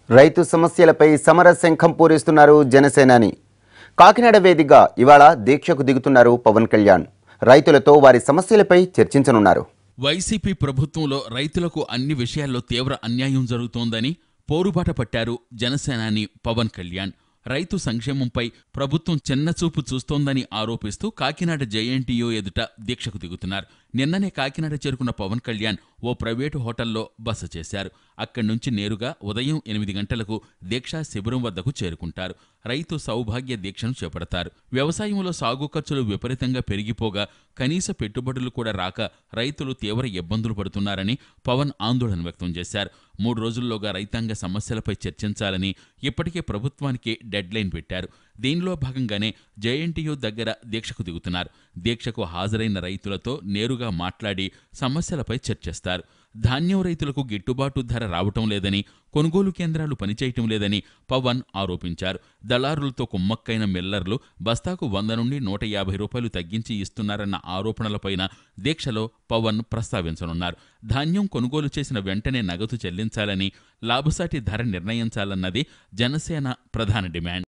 రైతు సమస్యలపై సమర శంఖం పూరిస్తున్నారు జనసేనాని కాకినాడ వేదికగా ఇవాళ దీక్షకు దిగుతున్నారు పవన్ కళ్యాణ్ రైతులతో వారి సమస్యలపై చర్చించనున్నారు వైసీపీ ప్రభుత్వంలో రైతులకు అన్ని విషయాల్లో తీవ్ర అన్యాయం జరుగుతోందని పోరుబాట పట్టారు జనసేనాని పవన్ కళ్యాణ్ రైతు సంక్షేమంపై ప్రభుత్వం చిన్నచూపు చూస్తోందని ఆరోపిస్తూ కాకినాడ జేఎన్టీయూ ఎదుట దీక్షకు దిగుతున్నారు నిన్ననే కాకినాడ చేరుకున్న పవన్ కళ్యాణ్ ఓ ప్రైవేటు హోటల్లో బస చేశారు అక్కడి నుంచి నేరుగా ఉదయం ఎనిమిది గంటలకు దీక్షా శిబిరం వద్దకు చేరుకుంటారు రైతు సౌభాగ్య దీక్షను చేపడతారు వ్యవసాయంలో సాగు ఖర్చులు విపరీతంగా పెరిగిపోగా కనీస పెట్టుబడులు కూడా రాక రైతులు తీవ్ర ఇబ్బందులు పడుతున్నారని పవన్ ఆందోళన వ్యక్తం చేశారు మూడు రోజుల్లోగా రైతాంగ సమస్యలపై చర్చించాలని ఇప్పటికే ప్రభుత్వానికి డెడ్ లైన్ పెట్టారు దీనిలో భాగంగానే జేఎన్టీయూ దగ్గర దీక్షకు దిగుతున్నారు దీక్షకు హాజరైన రైతులతో నేరుగా మాట్లాడి సమస్యలపై చర్చిస్తారు ధాన్యం రైతులకు గిట్టుబాటు ధర రావటం లేదని కొనుగోలు కేంద్రాలు పనిచేయటం లేదని పవన్ ఆరోపించారు దళారులతో కుమ్మక్కైన మిల్లర్లు బస్తాకు వంద నుండి నూట యాభై రూపాయలు తగ్గించి ఇస్తున్నారన్న ఆరోపణలపైన దీక్షలో పవన్ ప్రస్తావించనున్నారు ధాన్యం కొనుగోలు చేసిన వెంటనే నగదు చెల్లించాలని లాభసాటి ధర నిర్ణయించాలన్నది జనసేన ప్రధాన డిమాండ్